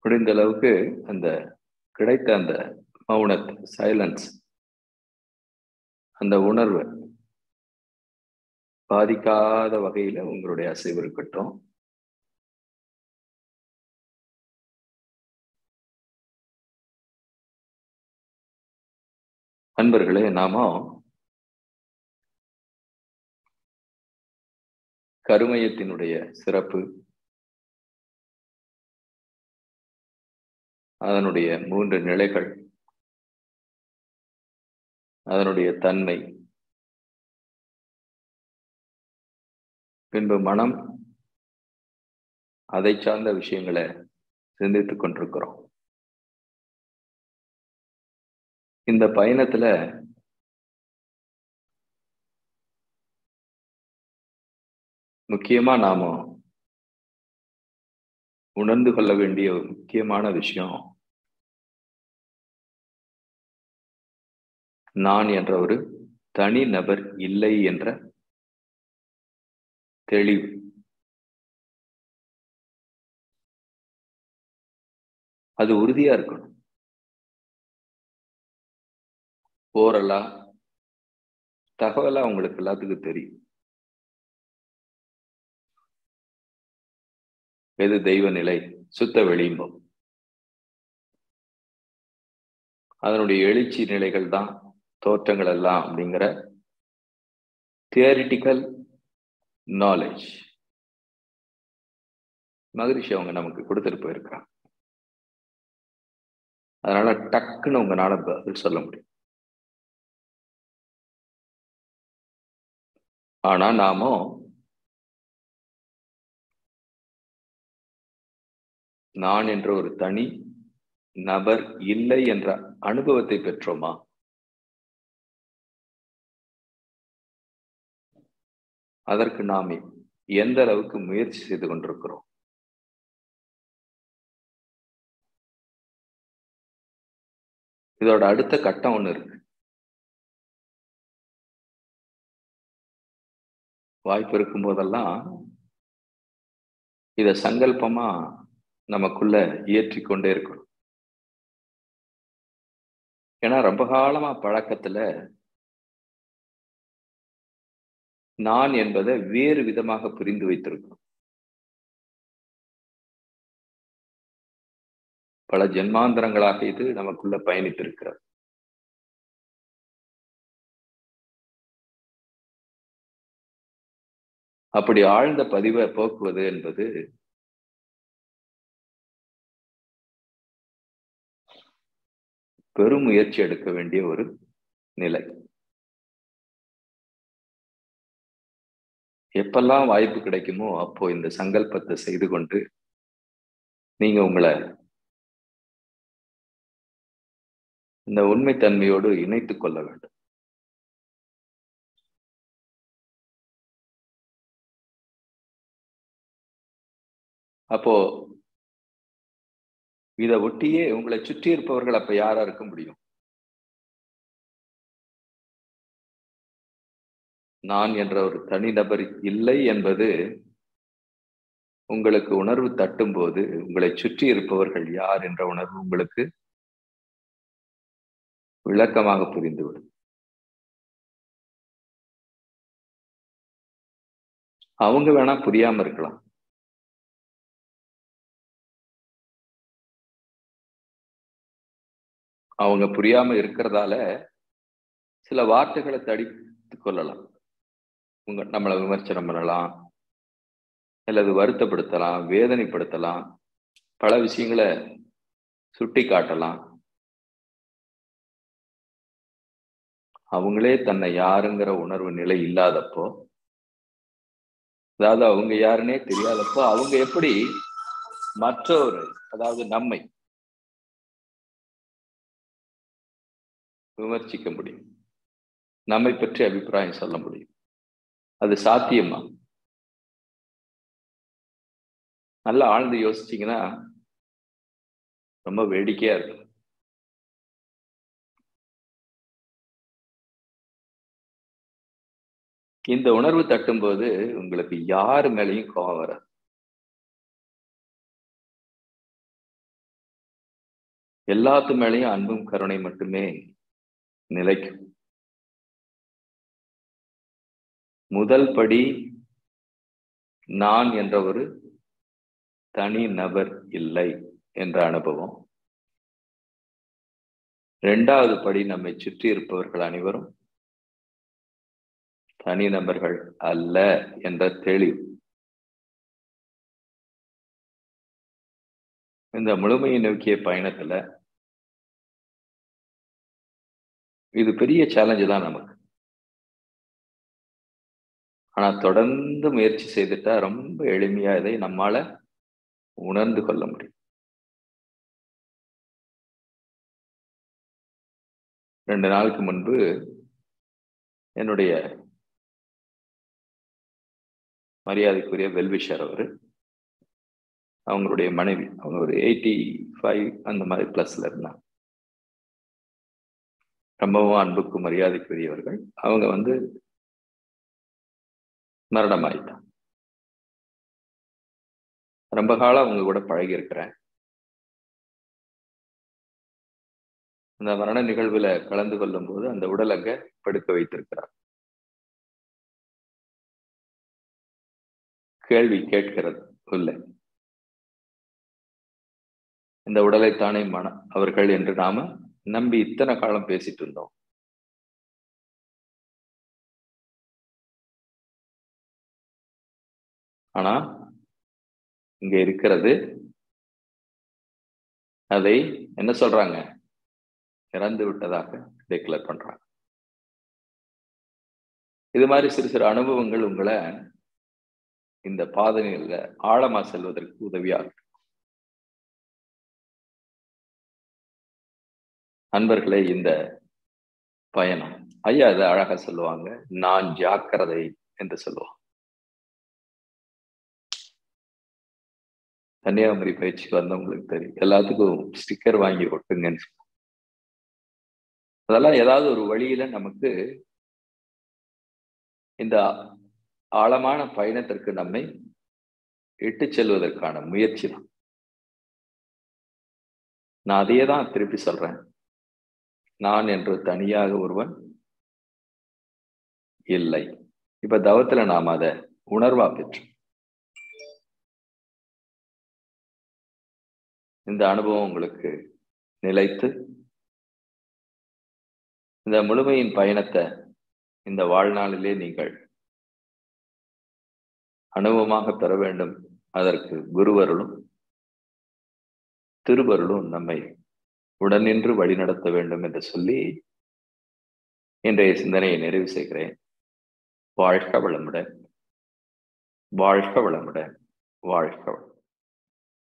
முடிந்த அளவுக்கு அந்த கிடைத்த அந்த மௌனத் சைலன்ஸ் அந்த உணர்வு பாதிக்காத வகையில உங்களுடைய அசைவு இருக்கட்டும் அன்பர்களே நாம கருமையத்தினுடைய சிறப்பு அதனுடைய மூன்று நிலைகள் அதனுடைய தன்மை பின்பு மனம் அதை சார்ந்த விஷயங்களை சிந்தித்துக் கொண்டிருக்கிறோம் இந்த பயணத்துல முக்கியமா நாம உணர்ந்து கொள்ள வேண்டிய ஒரு முக்கியமான விஷயம் நான் என்ற ஒரு தனி நபர் இல்லை என்ற தெளிவு அது உறுதியா இருக்கணும் ஓரலா தகவலா உங்களுக்கு எல்லாத்துக்கும் தெரியும் எது தெய்வ நிலை சுத்த வெளியும்போம் அதனுடைய எழுச்சி நிலைகள் தான் தோற்றங்கள் எல்லாம் அப்படிங்கிற தியரிட்டிக்கல் நாலேஜ் மகரிஷி அவங்க நமக்கு கொடுத்துட்டு போயிருக்கிறாங்க அதனால டக்குன்னு உங்களால பதில் சொல்ல முடியும் ஆனா நாமோ நான் என்ற ஒரு தனி நபர் இல்லை என்ற அனுபவத்தை பெற்றோமா அதற்கு நாம் எந்த அளவுக்கு முயற்சி செய்து கொண்டிருக்கிறோம் இதோட அடுத்த கட்டம் ஒண்ணு இருக்கு வாய்ப்பு இருக்கும் போதெல்லாம் இத சங்கல்பமா நமக்குள்ள இயற்றி கொண்டே இருக்கணும் ஏன்னா ரொம்ப காலமா பழக்கத்துல நான் என்பதை வேறு விதமாக புரிந்து வைத்திருக்கிறோம் பல ஜென்மாந்தரங்களாக இது நமக்குள்ள பயணித்திருக்கிறது அப்படி ஆழ்ந்த பதிவை போக்குவது என்பது பெரும் முயற்சி எடுக்க வேண்டிய ஒரு நிலை எப்பெல்லாம் வாய்ப்பு கிடைக்குமோ அப்போ இந்த சங்கல்பத்தை செய்து கொண்டு நீங்க உங்களை இந்த உண்மைத்தன்மையோடு இணைத்துக் கொள்ள வேண்டும் அப்போ இதை ஒட்டியே உங்களை சுற்றி இருப்பவர்கள் அப்ப யாரா இருக்க முடியும் நான் என்ற ஒரு தனிநபர் இல்லை என்பது உங்களுக்கு உணர்வு தட்டும் போது உங்களை சுற்றி இருப்பவர்கள் யார் என்ற உணர்வு உங்களுக்கு விளக்கமாக புரிந்துவிடும் அவங்க வேணா புரியாம இருக்கலாம் அவங்க புரியாம இருக்கிறதால சில வார்த்தைகளை தடித்து கொள்ளலாம் உங்க நம்மளை விமர்சனம் பண்ணலாம் அல்லது வருத்தப்படுத்தலாம் வேதனைப்படுத்தலாம் பல விஷயங்களை சுட்டி காட்டலாம் அவங்களே தன்னை யாருங்கிற உணர்வு நிலை இல்லாதப்போ அதாவது அவங்க யாருன்னே தெரியாதப்போ அவங்க எப்படி மற்றொரு அதாவது நம்மை விமர்சிக்க முடியும் நம்மை பற்றி அபிப்பிராயம் சொல்ல முடியும் அது சாத்தியமா நல்லா ஆழ்ந்து யோசிச்சீங்கன்னா ரொம்ப வேடிக்கையா இருக்கு இந்த உணர்வு தட்டும்போது உங்களுக்கு யாரு மேலேயும் கோபம் வராது எல்லாத்து மேலேயும் அன்பும் கருணை மட்டுமே நிலைக்கும் முதல் படி நான் என்ற ஒரு தனி நபர் இல்லை என்ற அனுபவம் இரண்டாவது படி நம்மை சுற்றி இருப்பவர்கள் அனைவரும் தனிநபர்கள் அல்ல என்ற தெளிவு இந்த முழுமையை நோக்கிய பயணத்துல இது பெரிய சேலஞ்சு தான் நமக்கு ஆனா தொடர்ந்து முயற்சி செய்துட்டா ரொம்ப எளிமையா இதை நம்மால உணர்ந்து கொள்ள முடியும் ரெண்டு நாளுக்கு முன்பு என்னுடைய மரியாதைக்குரிய வெல்விஷர் அவர் அவங்களுடைய மனைவி அவங்க ஒரு எயிட்டி ஃபைவ் அந்த மாதிரி பிளஸ்ல இருந்தாங்க ரொம்பவும் அன்புக்கு மரியாதைக்குரியவர்கள் அவங்க வந்து மரணம் ஆயிட்டான் ரொம்ப காலம் அவங்க கூட பழகி இருக்கிறேன் அந்த மரண நிகழ்வுல கலந்து கொள்ளும் போது அந்த உடல் அங்க படுக்க வைத்திருக்கிறார் கேள்வி கேட்கிறது இல்லை இந்த உடலைத்தானே மன அவர்கள் என்று நாம நம்பி இத்தனை காலம் பேசிட்டு இருந்தோம் ஆனா இங்க இருக்கிறது அதை என்ன சொல்றாங்க இறந்து விட்டதாக டிக்ளேர் பண்றாங்க இது மாதிரி சிறு சிறு அனுபவங்கள் உங்களை இந்த பாதனையில ஆழமா செல்வதற்கு உதவியாக நண்பர்களே இந்த பயணம் ஐயா அதை அழகா சொல்லுவாங்க நான் ஜாக்கிரதை என்று சொல்லுவாங்க கன்னியாகுமரி பயிற்சிக்கு வந்தவங்களுக்கு தெரியும் எல்லாத்துக்கும் ஸ்டிக்கர் வாங்கி ஒட்டுங்கன்னு அதெல்லாம் ஏதாவது ஒரு வழியில நமக்கு இந்த ஆழமான பயணத்திற்கு நம்மை இட்டு செல்வதற்கான முயற்சி தான் நான் அதையே தான் திருப்பி சொல்றேன் நான் என்று தனியாக ஒருவன் இல்லை இப்ப தவத்துல நாம் அதை உணர்வா பெற்றோம் இந்த அனுபவம் உங்களுக்கு நிலைத்து இந்த முழுமையின் பயணத்தை இந்த வாழ்நாளிலே நீங்கள் அனுபவமாக பெற வேண்டும் அதற்கு குருவருளும் திருவருளும் நம்மை உடனின்று வழிநடத்த வேண்டும் என்று சொல்லி இன்றைய சிந்தனையை நிறைவு செய்கிறேன் வாழ்க வளமுடன் வாழ்க வளமுடன் வாழ்க வளம்